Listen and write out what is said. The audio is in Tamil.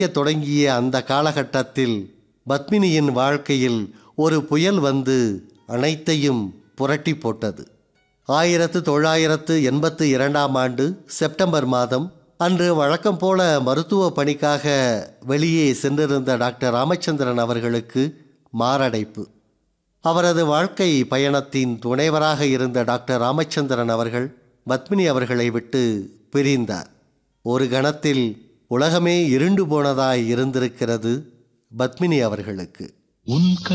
தொடங்கிய அந்த காலகட்டத்தில் பத்மினியின் வாழ்க்கையில் ஒரு புயல் வந்து அனைத்தையும் புரட்டி போட்டது ஆயிரத்து தொள்ளாயிரத்து எண்பத்து இரண்டாம் ஆண்டு செப்டம்பர் மாதம் அன்று வழக்கம் போல மருத்துவ பணிக்காக வெளியே சென்றிருந்த டாக்டர் ராமச்சந்திரன் அவர்களுக்கு மாரடைப்பு அவரது வாழ்க்கை பயணத்தின் துணைவராக இருந்த டாக்டர் ராமச்சந்திரன் அவர்கள் பத்மினி அவர்களை விட்டு பிரிந்தார் ஒரு கணத்தில் உலகமே இருண்டு போனதாய் இருந்திருக்கிறது பத்மினி அவர்களுக்கு உன்